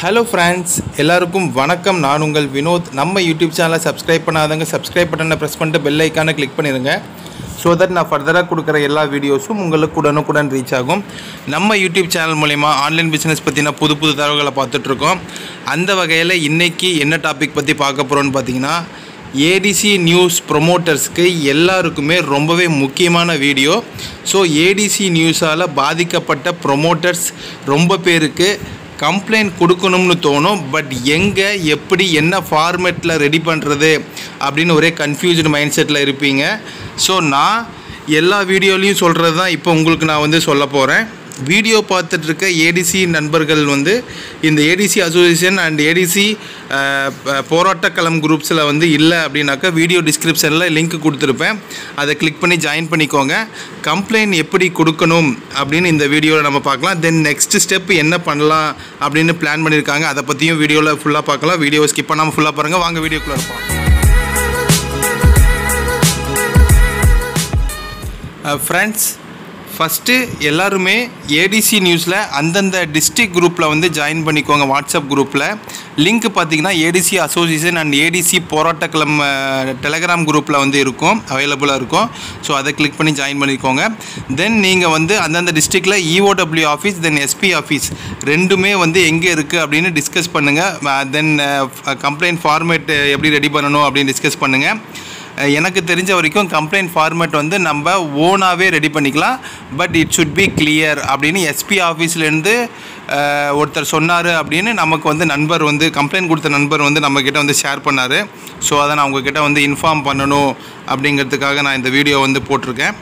hello friends எல்லாருக்கும் வணக்கம் நான் உங்கள் வினோத் நம்ம யூடியூப் சேனலை சப்ஸ்கிரைப் பண்ணாதவங்க சப்ஸ்கிரைப் பட்டனை ப்ரெஸ் பண்ணிட்டு பெல் ஐக்கானை கிளிக் பண்ணிடுங்க ஸோ தட் நான் ஃபர்தராக கொடுக்குற எல்லா வீடியோஸும் உங்களுக்கு உடனுக்குடன் ரீச் ஆகும் நம்ம யூடியூப் சேனல் மூலிமா ஆன்லைன் பிஸ்னஸ் பற்றின புது புது தகவல்களை பார்த்துட்ருக்கோம் அந்த வகையில் இன்றைக்கி என்ன டாபிக் பற்றி பார்க்க போகிறோன்னு பார்த்தீங்கன்னா ஏடிசி நியூஸ் ப்ரொமோட்டர்ஸ்க்கு எல்லாருக்குமே ரொம்பவே முக்கியமான வீடியோ ஸோ ஏடிசி நியூஸால் பாதிக்கப்பட்ட ப்ரொமோட்டர்ஸ் ரொம்ப பேருக்கு கம்ப்ளைண்ட் கொடுக்கணும்னு தோணும் பட் எங்கே எப்படி என்ன ஃபார்மேட்டில் ரெடி பண்ணுறது அப்படின்னு ஒரே கன்ஃபியூஸ்டு மைண்ட் செட்டில் இருப்பீங்க ஸோ நான் எல்லா வீடியோலையும் சொல்கிறது தான் இப்போ உங்களுக்கு நான் வந்து சொல்ல போகிறேன் வீடியோ பார்த்துட்டு இருக்க ஏடிசி நண்பர்கள் வந்து இந்த ஏடிசி அசோசியேஷன் அண்ட் ஏடிசி போராட்டக்களம் குரூப்ஸில் வந்து இல்லை அப்படின்னாக்கா வீடியோ டிஸ்கிரிப்ஷனில் லிங்க் கொடுத்துருப்பேன் அதை கிளிக் பண்ணி ஜாயின் பண்ணிக்கோங்க கம்ப்ளைண்ட் எப்படி கொடுக்கணும் அப்படின்னு இந்த வீடியோவில் நம்ம பார்க்கலாம் தென் நெக்ஸ்ட் ஸ்டெப் என்ன பண்ணலாம் அப்படின்னு பிளான் பண்ணியிருக்காங்க அதை பற்றியும் வீடியோவில் ஃபுல்லாக பார்க்கலாம் வீடியோ ஸ்கிப் பண்ணாமல் ஃபுல்லாக பாருங்கள் வாங்க வீடியோக்குள்ளே இருப்போம் ஃப்ரெண்ட்ஸ் ஃபஸ்ட்டு எல்லாருமே ஏடிசி நியூஸில் அந்தந்த டிஸ்ட்ரிக்ட் குரூப்பில் வந்து ஜாயின் பண்ணிக்கோங்க வாட்ஸ்அப் குரூப்பில் லிங்க் பார்த்தீங்கன்னா ஏடிசி அசோசியேஷன் அண்ட் ஏடிசி போராட்டக்களம் டெலகிராம் குரூப்பில் வந்து இருக்கும் அவைலபிளாக இருக்கும் ஸோ அதை கிளிக் பண்ணி ஜாயின் பண்ணிக்கோங்க தென் நீங்கள் வந்து அந்தந்த டிஸ்ட்ரிக்டில் EOW office then SP office ரெண்டுமே வந்து எங்கே இருக்குது அப்படின்னு டிஸ்கஸ் பண்ணுங்கள் தென் கம்ப்ளைண்ட் ஃபார்மேட் எப்படி ரெடி பண்ணணும் அப்படின்னு டிஸ்கஸ் பண்ணுங்கள் எனக்கு தெரிஞ்ச வரைக்கும் கம்ப்ளைண்ட் ஃபார்மேட் வந்து நம்ம ஓனாகவே ரெடி பண்ணிக்கலாம் but it should be clear அப்படின்னு எஸ்பி ஆஃபீஸ்லேருந்து ஒருத்தர் சொன்னார் அப்படின்னு நமக்கு வந்து நண்பர் வந்து கம்ப்ளைண்ட் கொடுத்த நண்பர் வந்து நம்மக்கிட்ட வந்து ஷேர் பண்ணார் ஸோ அதை நான் உங்ககிட்ட வந்து இன்ஃபார்ம் பண்ணணும் அப்படிங்கிறதுக்காக நான் இந்த வீடியோ வந்து போட்டிருக்கேன்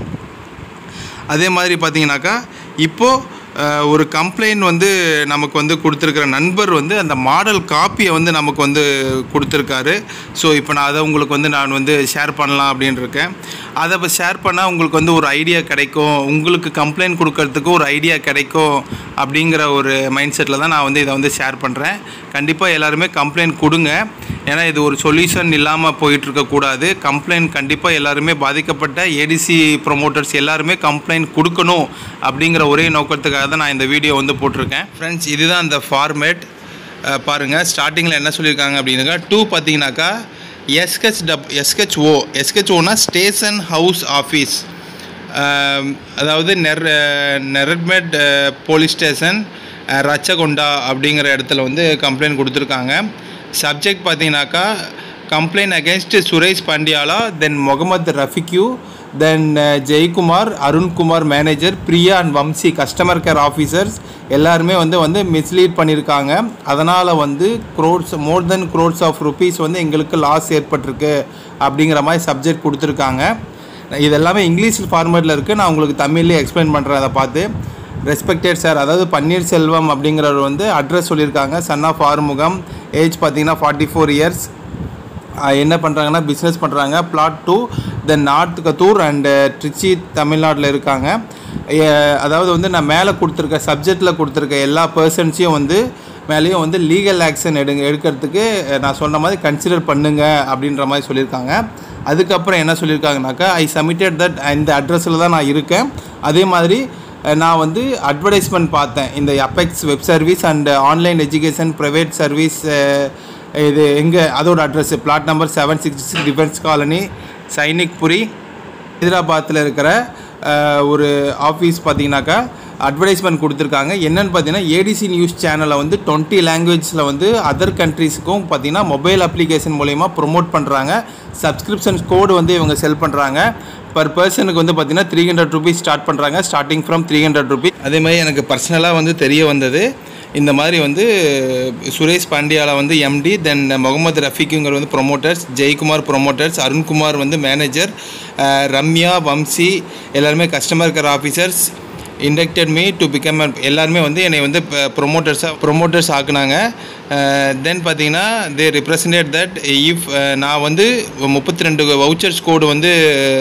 அதே மாதிரி பார்த்தீங்கன்னாக்கா இப்போது ஒரு கம்ப்ளைண்ட் வந்து நமக்கு வந்து கொடுத்துருக்கிற நண்பர் வந்து அந்த மாடல் காப்பியை வந்து நமக்கு வந்து கொடுத்துருக்காரு ஸோ இப்போ நான் அதை உங்களுக்கு வந்து நான் வந்து ஷேர் பண்ணலாம் அப்படின்னு இருக்கேன் அதை இப்போ ஷேர் பண்ணால் உங்களுக்கு வந்து ஒரு ஐடியா கிடைக்கும் உங்களுக்கு கம்ப்ளைண்ட் கொடுக்கறதுக்கு ஒரு ஐடியா கிடைக்கும் அப்படிங்கிற ஒரு மைண்ட் செட்டில் தான் நான் வந்து இதை வந்து ஷேர் பண்ணுறேன் கண்டிப்பாக எல்லாருமே கம்ப்ளைண்ட் கொடுங்க ஏன்னா இது ஒரு சொல்யூஷன் இல்லாமல் போயிட்டுருக்கக்கூடாது கம்ப்ளைண்ட் கண்டிப்பாக எல்லாருமே பாதிக்கப்பட்ட ஏடிசி ப்ரொமோட்டர்ஸ் எல்லாருமே கம்ப்ளைண்ட் கொடுக்கணும் அப்படிங்கிற ஒரே நோக்கத்துக்காக தான் நான் இந்த வீடியோ வந்து போட்டிருக்கேன் ஃப்ரெண்ட்ஸ் இதுதான் அந்த ஃபார்மேட் பாருங்கள் ஸ்டார்டிங்கில் என்ன சொல்லியிருக்காங்க அப்படின்னாக்கா டூ பார்த்தீங்கன்னாக்கா எஸ்ஹெச் டப் எஸ்ஹெச்ஓ எஸ்ஹெச்ஓனா ஸ்டேஷன் ஹவுஸ் ஆஃபீஸ் அதாவது நெர் நெரட்மெட் போலீஸ் ஸ்டேஷன் ரச்சகொண்டா அப்படிங்கிற இடத்துல வந்து கம்ப்ளைண்ட் கொடுத்துருக்காங்க சப்ஜெக்ட் பார்த்தீங்கன்னாக்கா complaint against Suresh Pandiyala then Mohammed Rafique then Jayakumar Arunkumar manager Priya and Vamsi customer care officers எல்லாருமே வந்து வந்து மிஸ்லீட் பண்ணியிருக்காங்க அதனால் வந்து crores more then crores of rupees வந்து எங்களுக்கு லாஸ் ஏற்பட்டிருக்கு அப்படிங்கிற மாதிரி சப்ஜெக்ட் கொடுத்துருக்காங்க இது எல்லாமே இங்கிலீஷ் ஃபார்மேட்டில் இருக்குது நான் உங்களுக்கு தமிழ்லேயே எக்ஸ்பிளைன் பண்ணுறேன் அதை பார்த்து ரெஸ்பெக்டட் சார் அதாவது பன்னீர்செல்வம் அப்படிங்கிறவர் வந்து அட்ரஸ் சொல்லியிருக்காங்க சன் ஆஃப் ஆறுமுகம் ஏஜ் பார்த்தீங்கன்னா ஃபார்ட்டி ஃபோர் இயர்ஸ் என்ன பண்ணுறாங்கன்னா பிஸ்னஸ் பண்ணுறாங்க flat two then north Kathur and Trichy தமிழ்நாட்டில் இருக்காங்க அதாவது வந்து நான் மேலே கொடுத்துருக்க சப்ஜெக்டில் கொடுத்துருக்க எல்லா பர்சன்ஸையும் வந்து மேலேயும் வந்து லீகல் ஆக்ஷன் எடுங்க எடுக்கிறதுக்கு நான் சொன்ன மாதிரி கன்சிடர் பண்ணுங்க அப்படின்ற மாதிரி சொல்லியிருக்காங்க அதுக்கப்புறம் என்ன சொல்லியிருக்காங்கனாக்கா ஐ சப்மிட்டட் தட் இந்த அட்ரஸில் தான் நான் இருக்கேன் அதே மாதிரி நான் வந்து அட்வர்டைஸ்மெண்ட் பார்த்தேன் இந்த apex web service and online education private service இது எங்கே அதோட address flat number seven six six defence colony Sainikpuri ஹைதராபாத்தில் இருக்கிற ஒரு ஆஃபீஸ் பார்த்தீங்கன்னாக்கா அட்வர்டைஸ்மெண்ட் கொடுத்துருக்காங்க என்னென்னு பார்த்தீங்கன்னா ஏடிசி நியூஸ் சேனலை வந்து டுவெண்ட்டி லாங்குவேஜில் வந்து அதர் கண்ட்ரீஸுக்கும் பார்த்தீங்கன்னா மொபைல் அப்ளிகேஷன் மூலயமா ப்ரொமோட் பண்ணுறாங்க சப்ஸ்கிரிப்ஷன்ஸ் கோடு வந்து இவங்க செல் பண்ணுறாங்க பர் பர்சனுக்கு வந்து பார்த்தீங்கன்னா த்ரீ ஹண்ட்ரட் ருபீஸ் ஸ்டார்ட் பண்ணுறாங்க starting from three hundred rupees அதே மாதிரி எனக்கு பர்சனலாக வந்து தெரிய வந்தது இந்த மாதிரி வந்து சுரேஷ் பாண்டியாவில் வந்து எம்டி தென் முகமது ரஃபிக்குங்கிற வந்து ப்ரொமோட்டர்ஸ் ஜெயக்குமார் ப்ரொமோட்டர்ஸ் அருண்குமார் வந்து மேனேஜர் ரம்யா வம்சி எல்லாருமே customer care officers inducted me to become எல்லாருமே வந்து என்னை வந்து ப்ரொமோட்டர்ஸாக ப்ரொமோட்டர்ஸ் ஆக்குனாங்க தென் பார்த்தீங்கன்னா தே ரிப்ரசன்டேட் தட் இஃப் நான் வந்து முப்பத்தி ரெண்டு வவுச்சர்ஸ் கோடு வந்து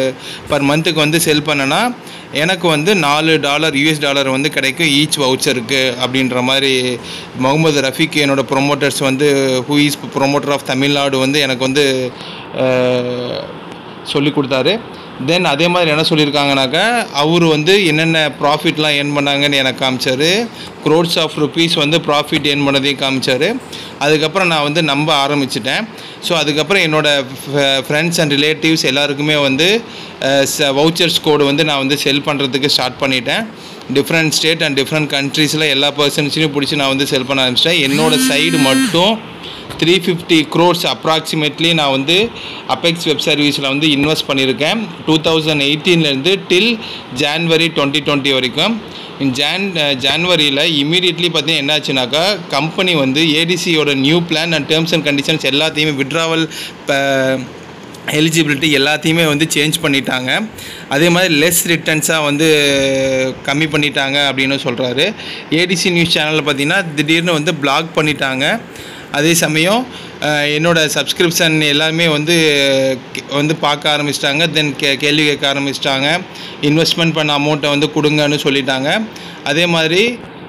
பர் மந்த்துக்கு வந்து செல் பண்ணேன்னா எனக்கு வந்து நாலு டாலர் யூஎஸ் டாலர் வந்து கிடைக்கும் ஈச் வவுச்சருக்கு அப்படின்ற மாதிரி முகமது ரஃபிக் என்னோட ப்ரொமோட்டர்ஸ் வந்து who is promoter of Tamil Nadu வந்து எனக்கு வந்து சொல்லி கொடுத்தாரு தென் அதே மாதிரி என்ன சொல்லியிருக்காங்கனாக்கா அவர் வந்து என்னென்ன ப்ராஃபிட்லாம் ஏர்ன் பண்ணாங்கன்னு எனக்கு காமிச்சார் க்ரோட்ஸ் ஆஃப் ருபீஸ் வந்து ப்ராஃபிட் ஏர்ன் பண்ணதையும் காமிச்சார் அதுக்கப்புறம் நான் வந்து நம்ப ஆரம்பிச்சிட்டேன் ஸோ அதுக்கப்புறம் என்னோடய ஃப்ரெண்ட்ஸ் அண்ட் ரிலேட்டிவ்ஸ் எல்லாருக்குமே வந்து வவுச்சர்ஸ் கோடு வந்து நான் வந்து செல் பண்ணுறதுக்கு ஸ்டார்ட் பண்ணிட்டேன் டிஃப்ரெண்ட் ஸ்டேட் அண்ட் டிஃப்ரெண்ட் கண்ட்ரீஸில் எல்லா பர்சன்ஸையும் பிடிச்சி நான் வந்து செல் பண்ண ஆரம்பிச்சிட்டேன் என்னோடய சைடு மட்டும் த்ரீ ஃபிஃப்டி க்ரோர்ஸ் அப்ராக்சிமேட்லி நான் வந்து அபெக்ஸ் வெப் சர்வீஸில் வந்து இன்வெஸ்ட் பண்ணியிருக்கேன் டூ தௌசண்ட் எயிட்டீன்லேருந்து டில் ஜான்வரி டுவெண்ட்டி டுவெண்ட்டி வரைக்கும் ஜான் ஜான்வரியில் இமீடியட்லி பார்த்தீங்கன்னா என்னாச்சுனாக்கா கம்பெனி வந்து ஏடிசியோட new plan and terms and conditions எல்லாத்தையுமே விட்ராவல் எலிஜிபிலிட்டி எல்லாத்தையுமே வந்து சேஞ்ச் பண்ணிட்டாங்க அதே மாதிரி லெஸ் ரிட்டர்ன்ஸாக வந்து கம்மி பண்ணிட்டாங்க அப்படின்னு சொல்கிறாரு ஏடிசி நியூஸ் சேனலில் பார்த்தீங்கன்னா திடீர்னு வந்து பிளாக் பண்ணிட்டாங்க அதே சமயம் என்னோடய சப்ஸ்கிரிப்ஷன் எல்லாமே வந்து வந்து பார்க்க ஆரம்பிச்சிட்டாங்க தென் கே கேள்வி கேட்க ஆரம்பிச்சிட்டாங்க இன்வெஸ்ட்மெண்ட் பண்ண அமௌண்ட்டை வந்து கொடுங்கன்னு சொல்லிட்டாங்க அதே மாதிரி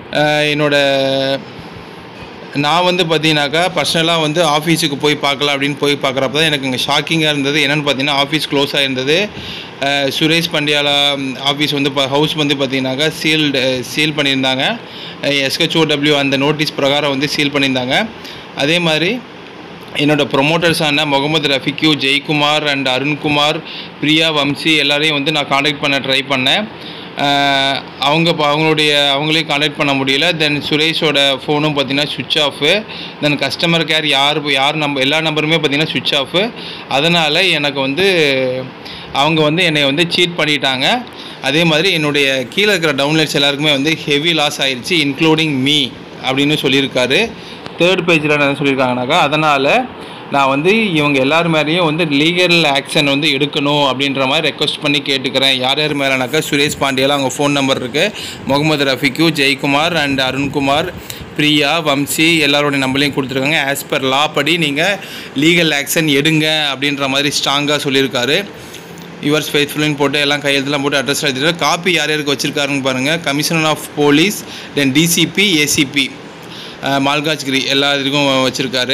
என்னோடய நான் வந்து பார்த்தீங்கன்னாக்கா பர்சனலாக வந்து ஆஃபீஸுக்கு போய் பார்க்கலாம் அப்படின்னு போய் பார்க்குறப்ப தான் எனக்கு இங்கே ஷாக்கிங்காக இருந்தது என்னென்னு பார்த்தீங்கன்னா ஆஃபீஸ் க்ளோஸாக இருந்தது சுரேஷ் பண்டியாலா ஆஃபீஸ் வந்து இப்போ ஹவுஸ் வந்து பார்த்தீங்கன்னாக்கா சீல்டு சீல் பண்ணியிருந்தாங்க எஸ்ஹெச்ஓடபிள்யூ அந்த நோட்டீஸ் பிரகாரம் வந்து சீல் பண்ணியிருந்தாங்க அதே மாதிரி என்னோடய ப்ரொமோட்டர்ஸான முகமது ரஃபிக்யூ ஜெய்குமார் அண்ட் அருண்குமார் பிரியா வம்சி எல்லாரையும் வந்து நான் காண்டாக்ட் பண்ண ட்ரை பண்ணேன் அவங்க அவங்களுடைய அவங்களையும் காண்டாக்ட் பண்ண முடியல தென் சுரேஷோட ஃபோனும் பார்த்தீங்கன்னா சுவிட்ச் ஆஃபு தென் கஸ்டமர் கேர் யார் யார் நம்ப எல்லா நம்பருமே பார்த்தீங்கன்னா சுவிட்ச் ஆஃபு அதனால் எனக்கு வந்து அவங்க வந்து என்னை வந்து சீட் பண்ணிட்டாங்க அதே மாதிரி என்னுடைய கீழே இருக்கிற டவுன்லோட்ஸ் எல்லாருக்குமே வந்து ஹெவி லாஸ் ஆயிடுச்சு இன்க்ளூடிங் மீ அப்படின்னு சொல்லியிருக்காரு தேர்ட் பேஜில் என்ன சொல்லியிருக்காங்கனாக்கா அதனால் நான் வந்து இவங்க எல்லார் மேலேயும் வந்து லீகல் ஆக்ஷன் வந்து எடுக்கணும் அப்படின்ற மாதிரி ரெக்வஸ்ட் பண்ணி கேட்டுக்கிறேன் யார் யார் மேலேனாக்கா சுரேஷ் பாண்டியால் அவங்க ஃபோன் நம்பர் இருக்குது முகமது ரஃபிக்கு ஜெய்குமார் அண்ட் அருண்குமார் பிரியா வம்சி எல்லாரோடைய நம்பரையும் கொடுத்துருக்காங்க ஆஸ் பர் லா படி நீங்கள் லீகல் ஆக்ஷன் எடுங்க அப்படின்ற மாதிரி ஸ்ட்ராங்காக சொல்லியிருக்காரு யுவர்ஸ் ஃபேஸ்ஃபுல்னு போட்டு எல்லாம் கையெழுத்துலாம் போட்டு அட்ரஸ் எழுதிட்டு காப்பி யார் யாருக்கு வச்சுருக்காருன்னு பாருங்கள் commissioner of police then DCP ACP Malkajgiri எல்லா இதுக்கும் வச்சுருக்காரு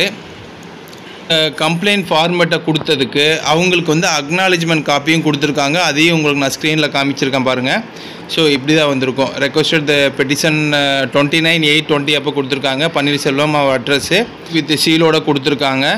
கம்ப்ளைண்ட் ஃபார்மேட்டை கொடுத்ததுக்கு அவங்களுக்கு வந்து அக்னாலஜ்மெண்ட் காப்பியும் கொடுத்துருக்காங்க அதையும் உங்களுக்கு நான் ஸ்க்ரீனில் காமிச்சிருக்கேன் பாருங்கள் ஸோ இப்படி தான் வந்திருக்கும் requested the petition twenty nine eight twenty அப்போ கொடுத்துருக்காங்க பன்னீர்செல்வம் அவர் அட்ரஸ்ஸு வித் சீலோட கொடுத்துருக்காங்க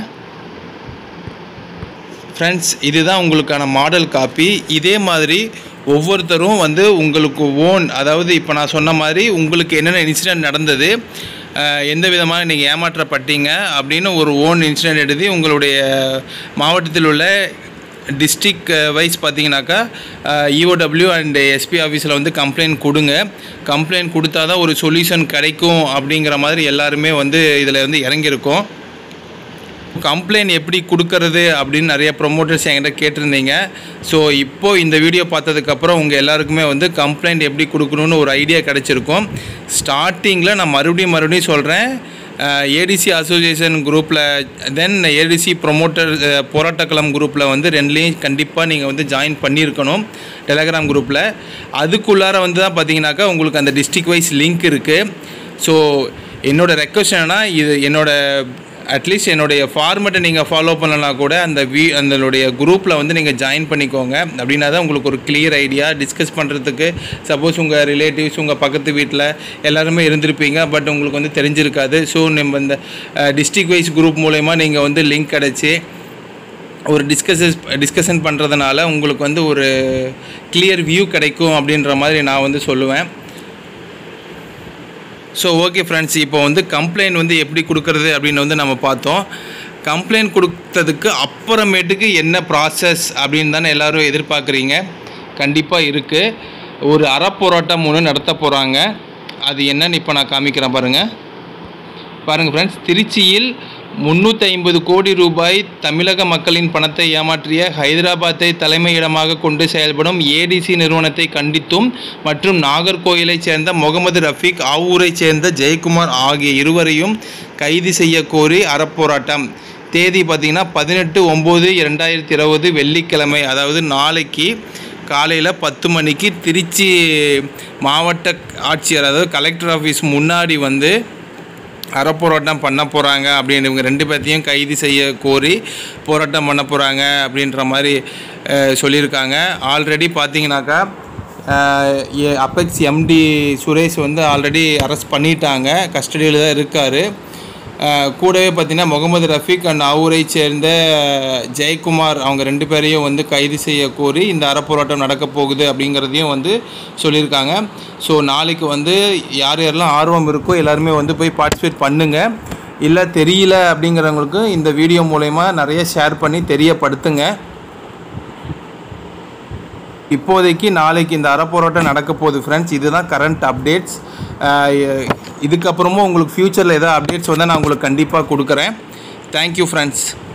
ஃப்ரெண்ட்ஸ் இதுதான் உங்களுக்கான மாடல் காப்பி இதே மாதிரி ஒவ்வொருத்தரும் வந்து உங்களுக்கு ஓன் அதாவது இப்போ நான் சொன்ன மாதிரி உங்களுக்கு என்னென்ன இன்சிடென்ட் நடந்தது எந்த விதமாக நீங்கள் ஏமாற்றப்பட்டீங்க அப்படின்னு ஒரு ஓன் இன்சிடென்ட் எழுதி உங்களுடைய மாவட்டத்தில் உள்ள டிஸ்ட்ரிக் வைஸ் பார்த்தீங்கன்னாக்கா இஓடபிள்யூ அண்ட் எஸ்பி ஆஃபீஸில் வந்து கம்ப்ளைண்ட் கொடுங்க கம்ப்ளைண்ட் கொடுத்தா தான் ஒரு சொல்யூஷன் கிடைக்கும் அப்படிங்கிற மாதிரி எல்லாருமே வந்து இதில் வந்து இறங்கியிருக்கோம் கம்ப்ளைண்ட் எப்படி கொடுக்கறது அப்படின்னு நிறைய ப்ரொமோட்டர்ஸ் என்கிட்ட கேட்டிருந்தீங்க ஸோ இப்போது இந்த வீடியோ பார்த்ததுக்கப்புறம் உங்கள் எல்லாருக்குமே வந்து கம்ப்ளைண்ட் எப்படி கொடுக்கணுன்னு ஒரு ஐடியா கிடச்சிருக்கும் ஸ்டார்டிங்கில் நான் மறுபடியும் மறுபடியும் சொல்கிறேன் ஏடிசி அசோசியேஷன் குரூப்பில் தென் ஏடிசி ப்ரொமோட்டர் போராட்டக்களம் குரூப்பில் வந்து ரெண்டுலேயும் கண்டிப்பாக நீங்கள் வந்து ஜாயின் பண்ணியிருக்கணும் டெலகிராம் குரூப்பில் அதுக்குள்ளார வந்து தான் பார்த்தீங்கன்னாக்கா உங்களுக்கு அந்த டிஸ்ட்ரிக் வைஸ் லிங்க் இருக்குது ஸோ என்னோடய ரெக்வஸ்ட் என்னன்னா இது என்னோடய அட்லீஸ்ட் என்னுடைய ஃபார்மெட்டை நீங்கள் ஃபாலோ பண்ணலாம் கூட அந்த வீ அதனுடைய குரூப்பில் வந்து நீங்கள் ஜாயின் பண்ணிக்கோங்க அப்படின்னா தான் உங்களுக்கு ஒரு கிளியர் ஐடியா டிஸ்கஸ் பண்ணுறதுக்கு சப்போஸ் உங்கள் ரிலேட்டிவ்ஸ் உங்கள் பக்கத்து வீட்டில் எல்லாருமே இருந்திருப்பீங்க பட் உங்களுக்கு வந்து தெரிஞ்சிருக்காது ஸோ நம்ம இந்த டிஸ்ட்ரிக் வைஸ் குரூப் மூலயமா நீங்கள் வந்து லிங்க் கிடச்சி ஒரு டிஸ்கஸஸ் டிஸ்கஷன் பண்ணுறதுனால உங்களுக்கு வந்து ஒரு கிளியர் வியூ கிடைக்கும் அப்படின்ற மாதிரி நான் வந்து சொல்லுவேன் ஸோ ஓகே ஃப்ரெண்ட்ஸ் இப்போ வந்து கம்ப்ளைண்ட் வந்து எப்படி கொடுக்கறது அப்படின்னு வந்து நம்ம பார்த்தோம் கம்ப்ளைண்ட் கொடுத்ததுக்கு அப்புறமேட்டுக்கு என்ன ப்ராசஸ் அப்படின்னு தானே எல்லோரும் எதிர்பார்க்குறீங்க கண்டிப்பாக இருக்குது ஒரு அறப்போராட்டம் ஒன்று நடத்த போகிறாங்க அது என்னன்னு இப்போ நான் காமிக்கிறேன் பாருங்கள் பாருங்கள் ஃப்ரெண்ட்ஸ் திருச்சியில் முந்நூற்றி ஐம்பது கோடி ரூபாய் தமிழக மக்களின் பணத்தை ஏமாற்றிய ஹைதராபாத்தை தலைமையிடமாக கொண்டு செயல்படும் ஏடிசி நிறுவனத்தை கண்டித்தும் மற்றும் நாகர்கோயிலைச் சேர்ந்த முகமது ரஃபீக் ஆவூரைச் சேர்ந்த ஜெயக்குமார் ஆகிய இருவரையும் கைது செய்ய கோரி அறப்போராட்டம் தேதி பார்த்திங்கன்னா பதினெட்டு ஒம்பது இரண்டாயிரத்தி இருபது வெள்ளிக்கிழமை அதாவது நாளைக்கு காலையில் பத்து மணிக்கு திருச்சி மாவட்ட ஆட்சியர் அதாவது கலெக்டர் ஆஃபீஸ் முன்னாடி வந்து அறப்போராட்டம் பண்ண போகிறாங்க அப்படின்னு இவங்க ரெண்டு பேர்த்தையும் கைது செய்ய கோரி போராட்டம் பண்ண போகிறாங்க அப்படின்ற மாதிரி அஹ், சொல்லியிருக்காங்க ஆல்ரெடி பார்த்தீங்கன்னாக்கா அப்பெக்ஸ் எம்டி சுரேஷ் வந்து ஆல்ரெடி அரெஸ்ட் பண்ணிட்டாங்க கஸ்டடியில் தான் இருக்கார் கூடவே பார்த்தீங்கன்னா முகமது ரஃபீக் அண்ட் அவரை சேர்ந்த ஜெயக்குமார் அவங்க ரெண்டு பேரையும் வந்து கைது செய்ய கோரி இந்த அறப்போராட்டம் நடக்க போகுது அப்படிங்கிறதையும் வந்து சொல்லியிருக்காங்க ஸோ நாளைக்கு வந்து யார் யாரெல்லாம் ஆர்வம் இருக்கோ எல்லாருமே வந்து போய் பார்ட்டிசிபேட் பண்ணுங்கள் இல்லை தெரியல அப்படிங்கிறவங்களுக்கு இந்த வீடியோ மூலயமா நிறைய ஷேர் பண்ணி தெரியப்படுத்துங்க இப்போதைக்கு நாளைக்கு இந்த அறப்போராட்டம் நடக்க போகுது ஃப்ரெண்ட்ஸ் இதுதான் கரண்ட் அப்டேட்ஸ் இதுக்கப்புறமும் உங்களுக்கு ஃப்யூச்சரில் ஏதாவது அப்டேட்ஸ் வந்தால் நான் உங்களுக்கு கண்டிப்பாக கொடுக்குறேன் தேங்க்யூ ஃப்ரெண்ட்ஸ்